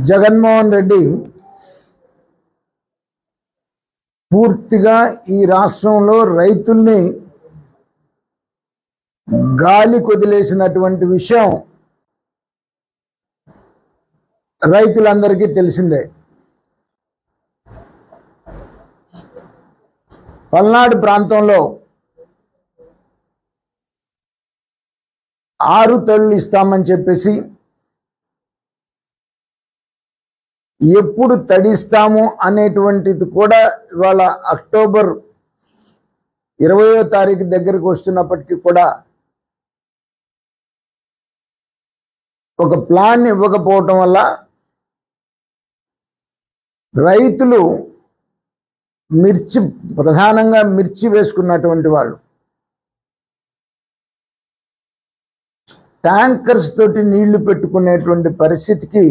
జగన్మోహన్ రెడ్డి పూర్తిగా ఈ రాష్ట్రంలో రైతుల్ని గాలి కొదిలేసినటువంటి విషయం రైతులందరికీ తెలిసిందే పల్నాడు ప్రాంతంలో ఆరు తళ్ళు ఇస్తామని చెప్పేసి ఎప్పుడు తడిస్తాము అనేటువంటిది కూడా ఇవాళ అక్టోబర్ ఇరవయో తారీఖు దగ్గరికి వస్తున్నప్పటికీ కూడా ఒక ప్లాన్ ఇవ్వకపోవటం వల్ల రైతులు మిర్చి ప్రధానంగా మిర్చి వేసుకున్నటువంటి వాళ్ళు ట్యాంకర్స్ తోటి నీళ్లు పెట్టుకునేటువంటి పరిస్థితికి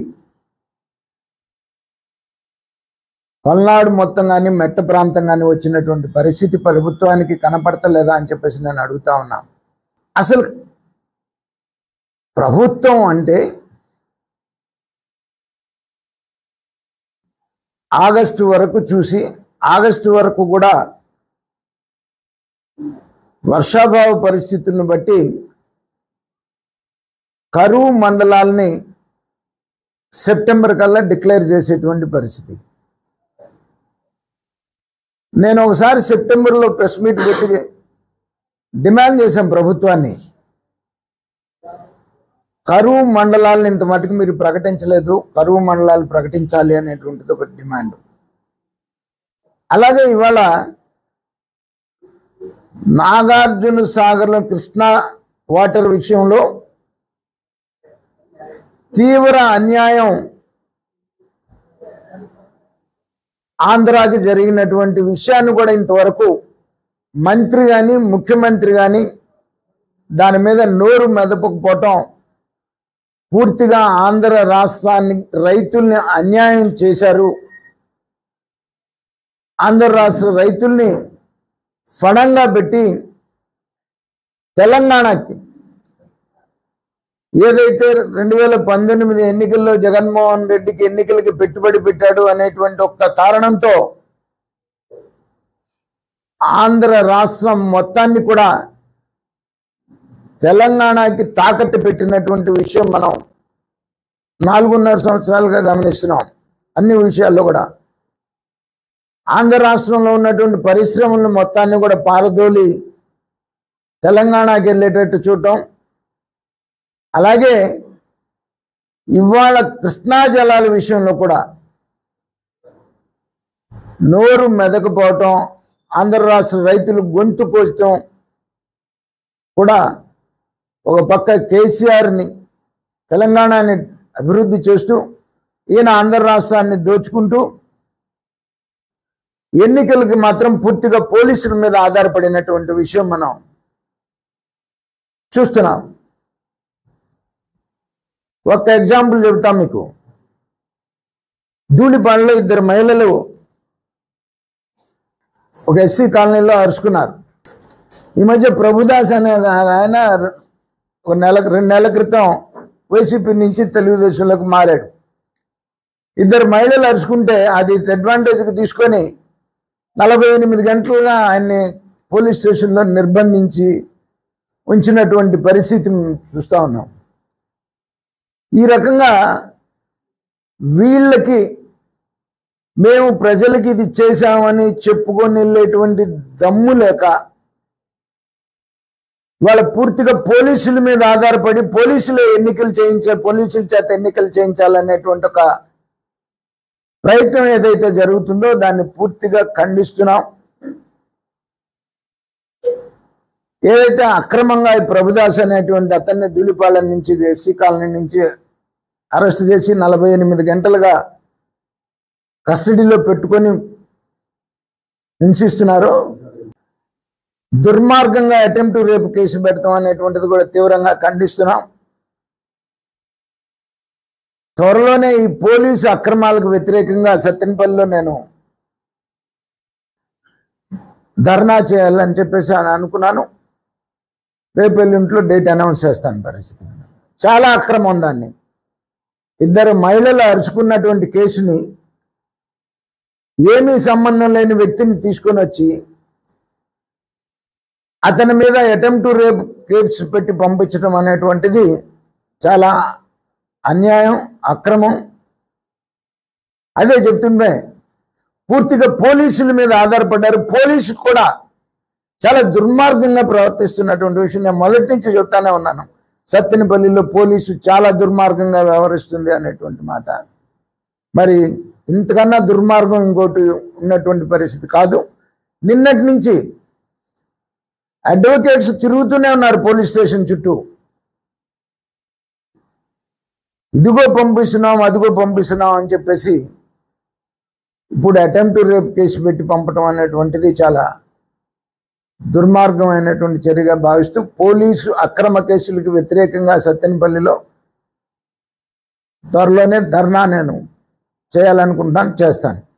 పల్నాడు మొత్తం కానీ మెట్ట ప్రాంతం కానీ వచ్చినటువంటి పరిస్థితి ప్రభుత్వానికి కనపడతలేదా అని చెప్పేసి నేను అడుగుతా ఉన్నా అసలు ప్రభుత్వం అంటే ఆగస్టు వరకు చూసి ఆగస్టు వరకు కూడా వర్షాభావ పరిస్థితులను బట్టి కరువు మండలాల్ని సెప్టెంబర్ కల్లా డిక్లేర్ చేసేటువంటి పరిస్థితి నేను ఒకసారి సెప్టెంబర్లో ప్రెస్ మీట్ పెట్టి డిమాండ్ చేశాం ప్రభుత్వాన్ని కరువు మండలాలను ఇంత మటుకు మీరు ప్రకటించలేదు కరువు మండలాలు ప్రకటించాలి అనేటువంటిది ఒక డిమాండ్ అలాగే ఇవాళ నాగార్జున సాగర్లో కృష్ణా వాటర్ విషయంలో తీవ్ర అన్యాయం ఆంధ్రాకి జరిగినటువంటి విషయాన్ని కూడా ఇంతవరకు మంత్రి కానీ ముఖ్యమంత్రి కానీ దాని మీద నోరు మెదపకపోవటం పూర్తిగా ఆంధ్ర రాష్ట్రాన్ని రైతుల్ని అన్యాయం చేశారు ఆంధ్ర రాష్ట్ర రైతుల్ని ఫణంగా పెట్టి తెలంగాణకి ఏదైతే రెండు వేల పంతొమ్మిది ఎన్నికల్లో జగన్మోహన్ రెడ్డికి ఎన్నికలకి పెట్టుబడి పెట్టాడు అనేటువంటి ఒక్క కారణంతో ఆంధ్ర రాష్ట్రం మొత్తాన్ని కూడా తెలంగాణకి తాకట్టు పెట్టినటువంటి విషయం మనం నాలుగున్నర సంవత్సరాలుగా గమనిస్తున్నాం అన్ని విషయాల్లో కూడా ఆంధ్ర రాష్ట్రంలో ఉన్నటువంటి పరిశ్రమలను మొత్తాన్ని కూడా పారదోలి తెలంగాణకి వెళ్ళేటట్టు చూడటం అలాగే ఇవాళ కృష్ణా జలాల విషయంలో కూడా నోరు మెదకపోవటం ఆంధ్ర రాష్ట్ర రైతులు గొంతు కోసటం కూడా ఒక పక్క కేసీఆర్ని తెలంగాణని అభివృద్ధి చేస్తూ ఈయన ఆంధ్ర రాష్ట్రాన్ని దోచుకుంటూ ఎన్నికలకి మాత్రం పూర్తిగా పోలీసుల మీద ఆధారపడినటువంటి విషయం మనం చూస్తున్నాం ఒక్క ఎగ్జాంపుల్ చెబుతాం మీకు ధూళిపాడులో ఇద్దరు మహిళలు ఒక ఎస్సీ కాలనీలో అరుచుకున్నారు ఈ మధ్య ప్రభుదాస్ అనే ఆయన ఒక నెల రెండు నెలల క్రితం వైసీపీ నుంచి తెలుగుదేశంలోకి మారాడు ఇద్దరు మహిళలు అరుచుకుంటే అది అడ్వాంటేజ్కి తీసుకొని నలభై ఎనిమిది గంటలుగా ఆయన్ని పోలీస్ స్టేషన్లో నిర్బంధించి ఉంచినటువంటి పరిస్థితి చూస్తూ ఉన్నాం ఈ రకంగా వీళ్ళకి మేము ప్రజలకి ఇది చేశామని చెప్పుకొని వెళ్ళేటువంటి దమ్ము లేక వాళ్ళ పూర్తిగా పోలీసుల మీద ఆధారపడి పోలీసులు ఎన్నికలు చేయించే పోలీసుల చేత ఎన్నికలు చేయించాలనేటువంటి ఒక ప్రయత్నం ఏదైతే జరుగుతుందో దాన్ని పూర్తిగా ఖండిస్తున్నాం ఏదైతే అక్రమంగా ఈ ప్రభుదాస్ అనేటువంటి అతన్ని ధూళిపాలెం నుంచి ఎస్సీ కాలనీ నుంచి అరెస్ట్ చేసి నలభై ఎనిమిది గంటలుగా కస్టడీలో పెట్టుకొని హింసిస్తున్నారో దుర్మార్గంగా అటెంప్ట్ రేపు కేసు పెడతాం అనేటువంటిది కూడా తీవ్రంగా ఖండిస్తున్నాం త్వరలోనే ఈ పోలీసు అక్రమాలకు వ్యతిరేకంగా సత్యనపల్లిలో నేను ధర్నా చేయాలని చెప్పేసి అని అనుకున్నాను రేపు ఎల్లుంట్లో డేట్ అనౌన్స్ చేస్తాను పరిస్థితి చాలా అక్రమం దాన్ని ఇద్దరు మహిళలు అరుచుకున్నటువంటి కేసుని ఏమీ సంబంధం లేని వ్యక్తిని తీసుకొని వచ్చి అతని మీద అటెంప్ట్ రేప్ కేసు పెట్టి పంపించడం అనేటువంటిది చాలా అన్యాయం అక్రమం అదే చెప్తుండే పూర్తిగా పోలీసుల మీద ఆధారపడ్డారు పోలీసు కూడా చాలా దుర్మార్గంగా ప్రవర్తిస్తున్నటువంటి విషయం నేను మొదటి నుంచి చెప్తానే ఉన్నాను సత్తెనపల్లిలో పోలీసు చాలా దుర్మార్గంగా వ్యవహరిస్తుంది అనేటువంటి మాట మరి ఇంతకన్నా దుర్మార్గం ఇంకోటి ఉన్నటువంటి పరిస్థితి కాదు నిన్నటి నుంచి అడ్వకేట్స్ తిరుగుతూనే ఉన్నారు పోలీస్ స్టేషన్ చుట్టూ ఇదిగో పంపిస్తున్నాం అదిగో పంపిస్తున్నాం అని చెప్పేసి ఇప్పుడు అటెంప్ట్ రేప్ కేసు పెట్టి పంపడం అనేటువంటిది చాలా దుర్మార్గమైనటువంటి చర్యగా భావిస్తూ పోలీసు అక్రమ కేసులకు వ్యతిరేకంగా సత్తెనపల్లిలో త్వరలోనే ధర్నా నేను చేయాలనుకుంటున్నాను చేస్తాను